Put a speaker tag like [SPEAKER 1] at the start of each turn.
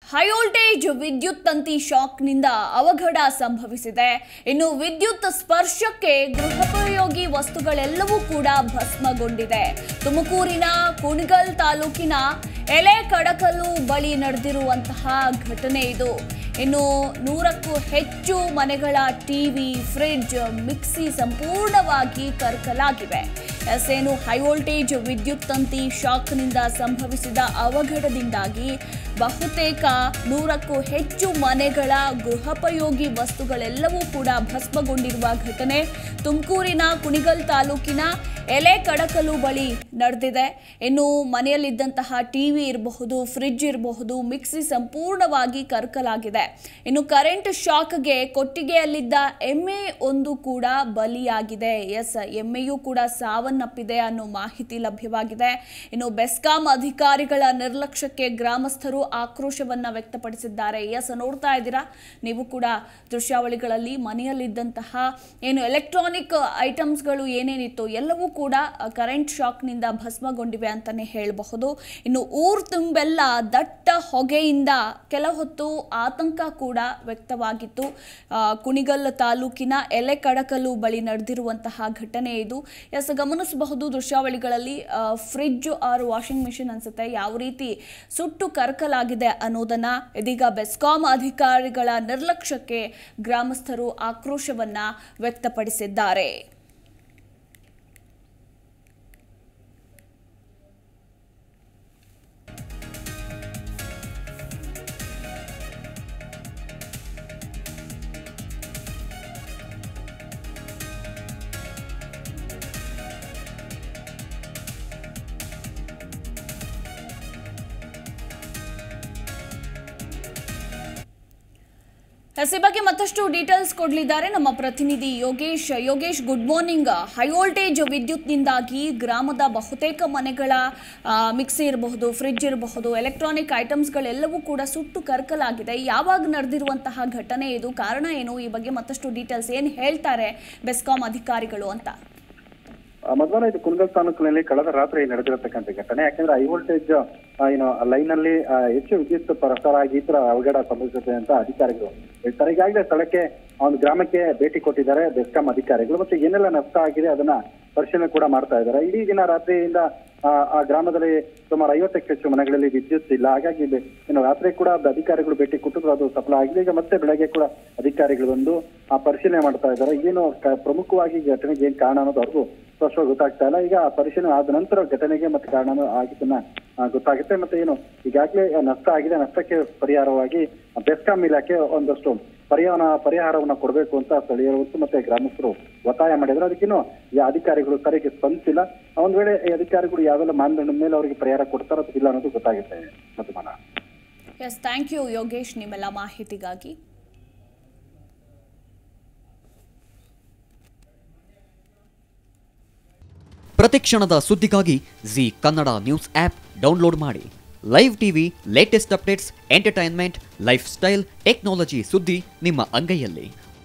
[SPEAKER 1] high voltage ವಿದ್ಯುತ್ ತಂತಿ ಶಾಕ್ನಿಂದ ಅವಘಡ ಸಂಭವಿಸಿದೆ ಇನ್ನು ವಿದ್ಯುತ್ ಸ್ಪರ್ಶಕ್ಕೆ ಗೃಹೋಪಯೋಗಿ ವಸ್ತುಗಳೆಲ್ಲವೂ ಕೂಡ ಭಸ್ಮಗೊಂಡಿದೆ ತುಮಕೂರಿನ ಕುಣಿಗಲ್ ತಾಲೂಕಿನ ಎಲೆ ಕಡಕಲು ಬಳಿ ನಡೆದಿರುವಂತಹ ಘಟನೆ ಇದು ಇನ್ನು ನೂರಕ್ಕೂ ಹೆಚ್ಚು ಮನೆಗಳ ಟಿವಿ ಫ್ರಿಡ್ಜ್ ಮಿಕ್ಸಿ ಸಂಪೂರ್ಣವಾಗಿ ಕರ್ಕಲಾಗಿವೆ ಎಸ್ ಏನು ಹೈ ವೋಲ್ಟೇಜ್ ವಿದ್ಯುತ್ ತಂತಿ ಶಾಕ್ನಿಂದ ಸಂಭವಿಸಿದ ಅವಘಡದಿಂದಾಗಿ ಬಹುತೇಕ ನೂರಕ್ಕೂ ಹೆಚ್ಚು ಮನೆಗಳ ಗೃಹೋಪಯೋಗಿ ವಸ್ತುಗಳೆಲ್ಲವೂ ಕೂಡ ಭಸ್ಮಗೊಂಡಿರುವ ಘಟನೆ ತುಮಕೂರಿನ ಕುಣಿಗಲ್ ತಾಲೂಕಿನ ಎಲೆ ಕಡಕಲು ಬಳಿ ನಡೆದಿದೆ ಇನ್ನು ಮನೆಯಲ್ಲಿದ್ದಂತಹ ಟಿವಿ ಇರಬಹುದು ಫ್ರಿಡ್ಜ್ ಇರಬಹುದು ಮಿಕ್ಸಿ ಸಂಪೂರ್ಣವಾಗಿ ಕರ್ಕಲಾಗಿದೆ ಇನ್ನು ಕರೆಂಟ್ ಶಾಕ್ಗೆ ಕೊಟ್ಟಿಗೆಯಲ್ಲಿದ್ದ ಎಮ್ಮೆ ಒಂದು ಕೂಡ ಬಲಿಯಾಗಿದೆ ಎಸ್ ಎಮ್ಮೆಯೂ ಕೂಡ ಸಾವನ್ನಪ್ಪಿದೆ ಅನ್ನೋ ಮಾಹಿತಿ ಲಭ್ಯವಾಗಿದೆ ಇನ್ನು ಬೆಸ್ಕಾಂ ಅಧಿಕಾರಿಗಳ ನಿರ್ಲಕ್ಷ್ಯಕ್ಕೆ ಗ್ರಾಮಸ್ಥರು ಆಕ್ರೋಶವನ್ನ ವ್ಯಕ್ತಪಡಿಸಿದ್ದಾರೆ ಎಸ್ ನೋಡ್ತಾ ಇದ್ದೀರಾ ನೀವು ಕೂಡ ದೃಶ್ಯಾವಳಿಗಳಲ್ಲಿ ಮನೆಯಲ್ಲಿದ್ದಂತಹ ಏನು ಎಲೆಕ್ಟ್ರಾನಿಕ್ ಐಟಮ್ಸ್ಗಳು ಏನೇನಿತ್ತು ಎಲ್ಲವೂ ಕೂಡ ಕರೆಂಟ್ ಶಾಕ್ನಿಂದ ಭಸ್ಮಗೊಂಡಿವೆ ಅಂತಾನೆ ಹೇಳಬಹುದು ಇನ್ನು ಊರ್ ತುಂಬೆಲ್ಲ ದಟ್ಟ ಹೊಗೆಯಿಂದ ಕೆಲ ಹೊತ್ತು ಆತಂಕ ಕೂಡ ವ್ಯಕ್ತವಾಗಿತ್ತು ಆ, ಕುಣಿಗಲ್ ತಾಲೂಕಿನ ಎಲೆ ಕಡಕಲು ಬಳಿ ನಡೆದಿರುವಂತಹ ಘಟನೆ ಇದು ಎಸ್ ಗಮನಿಸಬಹುದು ದೃಶ್ಯಾವಳಿಗಳಲ್ಲಿ ಫ್ರಿಡ್ಜ್ ಆರ್ ವಾಷಿಂಗ್ ಮಿಷಿನ್ ಅನ್ಸುತ್ತೆ ಯಾವ ರೀತಿ ಸುಟ್ಟು ಕರಕಲಾಗಿದೆ ಅನ್ನೋದನ್ನ ಇದೀಗ ಬೆಸ್ಕಾಂ ಅಧಿಕಾರಿಗಳ ನಿರ್ಲಕ್ಷ್ಯಕ್ಕೆ ಗ್ರಾಮಸ್ಥರು ಆಕ್ರೋಶವನ್ನ ವ್ಯಕ್ತಪಡಿಸಿದ್ದಾರೆ ಎಸ್ ಈ ಬಗ್ಗೆ ಮತ್ತಷ್ಟು ಡೀಟೇಲ್ಸ್ ಕೊಡಲಿದ್ದಾರೆ ನಮ್ಮ ಪ್ರತಿನಿಧಿ Yogesh Yogesh good morning high voltage ವಿದ್ಯುತ್ನಿಂದಾಗಿ ಗ್ರಾಮದ ಬಹುತೇಕ ಮನೆಗಳ ಆ, ಮಿಕ್ಸಿ ಇರಬಹುದು ಫ್ರಿಡ್ಜ್ ಇರಬಹುದು ಎಲೆಕ್ಟ್ರಾನಿಕ್ ಐಟಮ್ಸ್ಗಳೆಲ್ಲವೂ ಕೂಡ ಸುಟ್ಟು ಕರ್ಕಲಾಗಿದೆ ಯಾವಾಗ ನಡೆದಿರುವಂತಹ ಘಟನೆ ಇದು ಕಾರಣ ಏನು ಈ ಬಗ್ಗೆ ಮತ್ತಷ್ಟು ಡೀಟೇಲ್ಸ್ ಏನು ಹೇಳ್ತಾರೆ ಬೆಸ್ಕಾಂ ಅಧಿಕಾರಿಗಳು ಅಂತ
[SPEAKER 2] ಆ, ಮಧ್ವಾನ ಇದು ಕುಣಗಲ್ ತಾಲೂಕಿನಲ್ಲಿ ಕಳೆದ ರಾತ್ರಿ ನಡೆದಿರತಕ್ಕಂಥ ಘಟನೆ ಯಾಕಂದ್ರೆ ಹೈ ವೋಲ್ಟೇಜ್ ಏನು ಲೈನ್ ಅಲ್ಲಿ ಆ, ಹೆಚ್ಚು ವಿದ್ಯುತ್ ಪ್ರಸಾರ ಆಗಿ ಈ ತರ ಅವಘಡ ಸಂಭವಿಸುತ್ತೆ ಅಂತ ಅಧಿಕಾರಿಗಳು ಹೇಳ್ತಾರೆ ಈಗಾಗಲೇ ಸ್ಥಳಕ್ಕೆ ಆ ಒಂದು ಗ್ರಾಮಕ್ಕೆ ಭೇಟಿ ಕೊಟ್ಟಿದ್ದಾರೆ ಬೆಸ್ಕಾಂ ಅಧಿಕಾರಿಗಳು ಮತ್ತೆ ಏನೆಲ್ಲ ನಷ್ಟ ಆಗಿದೆ ಅದನ್ನ ಪರಿಶೀಲನೆ ಕೂಡ ಮಾಡ್ತಾ ಇದ್ದಾರೆ ಇಡೀ ದಿನ ರಾತ್ರಿಯಿಂದ ಆ, ಆ ಗ್ರಾಮದಲ್ಲಿ ಸುಮಾರು ಐವತ್ತಕ್ಕೂ ಹೆಚ್ಚು ಮನೆಗಳಲ್ಲಿ ವಿದ್ಯುತ್ ಇಲ್ಲ ಹಾಗಾಗಿ ಬೆ- ಇನ್ನು ರಾತ್ರಿ ಕೂಡ ಅಧಿಕಾರಿಗಳು ಭೇಟಿ ಕೊಟ್ಟರು ಅದು ಸಫಲ ಆಗಿದೆ ಈಗ ಮತ್ತೆ ಬೆಳಗ್ಗೆ ಕೂಡ ಅಧಿಕಾರಿಗಳು ಬಂದು ಆ ಪರಿಶೀಲನೆ ಮಾಡ್ತಾ ಇದ್ದಾರೆ ಏನು ಕ- ಪ್ರಮುಖವಾಗಿ ಈ ಘಟನೆಗೆ ಏನ್ ಕಾರಣ ಅನ್ನೋದು ಅವ್ರಿಗೂ ಸ್ಪಷ್ಟವಾಗಿ ಗೊತ್ತಾಗ್ತಾ ಇಲ್ಲ ಈಗ ಆ ಪರಿಶೀಲನೆ ಆದ ನಂತರ ಘಟನೆಗೆ ಮತ್ತೆ ಕಾರಣ ಆಗಿದ್ದನ್ನ ಆ, ಗೊತ್ತಾಗುತ್ತೆ ಮತ್ತೆ ಏನು ಈಗಾಗಲೇ ನಷ್ಟ ಆಗಿದೆ ನಷ್ಟಕ್ಕೆ ಪರಿಹಾರವಾಗಿ ಬೆಸ್ಕಾಂ ಇಲಾಖೆ ಒಂದಷ್ಟು ಪರಿಹಾರ ಪರಿಹಾರವನ್ನ ಕೊಡಬೇಕು ಅಂತ ಸ್ಥಳೀಯರು ಮತ್ತು ಮತ್ತೆ ಗ್ರಾಮಸ್ಥರು ಒತ್ತಾಯ ಮಾಡಿದ್ರು ಅದಕ್ಕಿನ್ನು ಈ ಅಧಿಕಾರಿಗಳು ಸರಿಯಾಗಿ ಸ್ಪಂದಿಸಿಲ್ಲ ಒಂದ್ ವೇಳೆ ಈ ಅಧಿಕಾರಿಗಳು ಯಾವೆಲ್ಲ ಮಾನದಂಡದ ಮೇಲೆ ಅವರಿಗೆ ಪರಿಹಾರ ಕೊಡ್ತಾರೋ ಅಥವಾ ಇಲ್ಲ ಅನ್ನೋದು ಗೊತ್ತಾಗುತ್ತೆ ಮಧುಮನ
[SPEAKER 1] ಎಸ್ ಥ್ಯಾಂಕ್ ಯು ಯೋಗೇಶ್ ನಿಮ್ಮೆಲ್ಲ ಮಾಹಿತಿಗಾಗಿ
[SPEAKER 3] ಪ್ರತಿಕ್ಷಣದ ಸುದ್ದಿಗಾಗಿ Zee Kannada news app download ಮಾಡಿ live TV latest updates entertainment lifestyle technology ಸುದ್ದಿ ನಿಮ್ಮ ಅಂಗೈಯಲ್ಲಿ